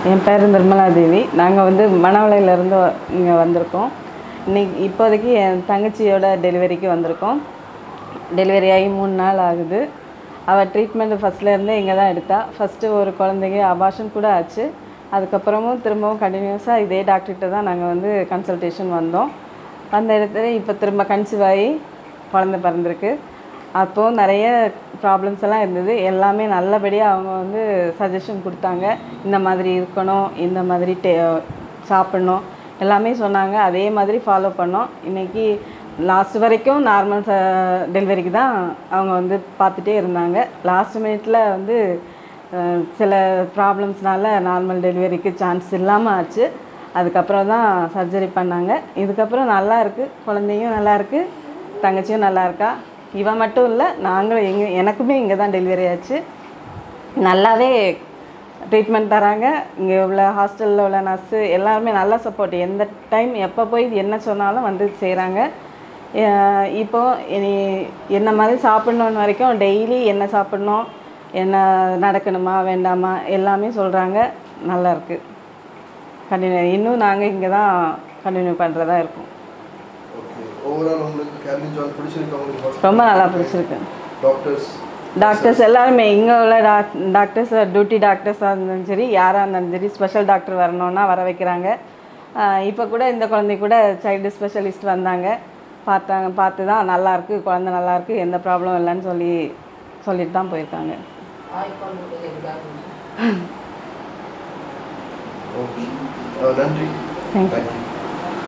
என் பேர் நிர்மலா தேவி நாங்கள் வந்து மணவளையிலேருந்து இங்கே வந்திருக்கோம் இன்னைக்கு இப்போதைக்கு என் தங்கச்சியோட டெலிவரிக்கு வந்திருக்கோம் டெலிவரி ஆகி மூணு நாள் ஆகுது அவள் ட்ரீட்மெண்ட் ஃபஸ்ட்லேருந்தே இங்கே தான் எடுத்தா ஃபஸ்ட்டு ஒரு குழந்தைக்கு அபாஷன் கூட ஆச்சு அதுக்கப்புறமும் திரும்பவும் கண்டினியூஸாக இதே டாக்டர்கிட்ட தான் நாங்கள் வந்து கன்சல்டேஷன் வந்தோம் அந்த இடத்துல இப்போ திரும்ப கன்சீவ் ஆகி குழந்தை பிறந்திருக்கு அப்போது நிறைய ப்ராப்ளம்ஸ் எல்லாம் இருந்தது எல்லாமே நல்லபடியாக அவங்க வந்து சஜஷன் கொடுத்தாங்க இந்த மாதிரி இருக்கணும் இந்த மாதிரி டே சாப்பிட்ணும் எல்லாமே சொன்னாங்க அதே மாதிரி ஃபாலோ பண்ணோம் இன்றைக்கி லாஸ்ட் வரைக்கும் நார்மல் டெலிவரிக்கு தான் அவங்க வந்து பார்த்துட்டே இருந்தாங்க லாஸ்ட் மினிட்ல வந்து அஹ், சில ப்ராப்ளம்ஸ்னால நார்மல் டெலிவரிக்கு சான்ஸ் இல்லாமல் ஆச்சு அதுக்கப்புறம் தான் சர்ஜரி பண்ணாங்க இதுக்கப்புறம் நல்லா இருக்குது குழந்தையும் நல்லா இருக்கு தங்கச்சியும் நல்லா இருக்கா இவன் மட்டும் இல்லை நாங்களும் எங்க எனக்குமே இங்கே தான் டெலிவரி ஆச்சு நல்லாவே ட்ரீட்மெண்ட் தராங்க இங்கே உள்ள ஹாஸ்டலில் உள்ள நர்ஸு எல்லாருமே நல்லா சப்போர்ட் எந்த டைம் எப்போ போய் என்ன சொன்னாலும் வந்து செய்கிறாங்க இப்போ இனி என்ன மாதிரி சாப்பிட்ணுன்னு வரைக்கும் டெய்லி என்ன சாப்பிட்ணும் என்ன நடக்கணுமா வேண்டாமா எல்லாமே சொல்கிறாங்க நல்லா இருக்கு கண்டினியூ இன்னும் நாங்கள் இங்கே தான் கண்டினியூ பண்ணுறதா இருக்கோம் ஓகே ஓவரால் உங்களுக்கு கேபின் ஜாப் பிடிச்சிருக்கு உங்களுக்கு ரொம்ப நல்லா பிடிச்சிருக்கு டாக்டர்ஸ் டாக்டர்ஸ் எல்லாருமே இங்கே உள்ள டாக் டாக்டர்ஸ் டியூட்டி டாக்டர்ஸாக இருந்தாலும் சரி யாராக இருந்தாலும் சரி ஸ்பெஷல் டாக்டர் வரணும்னா வர வைக்கிறாங்க இப்போ கூட இந்த குழந்தை கூட சைல்டு ஸ்பெஷலிஸ்ட் வந்தாங்க பார்த்தாங்க பார்த்து தான் நல்லாயிருக்கு குழந்தை நல்லாயிருக்கு எந்த ப்ராப்ளம் இல்லைன்னு சொல்லி சொல்லிட்டு தான் போயிருக்காங்க ஓகே நன்றி Thank you. தேங்க்யூ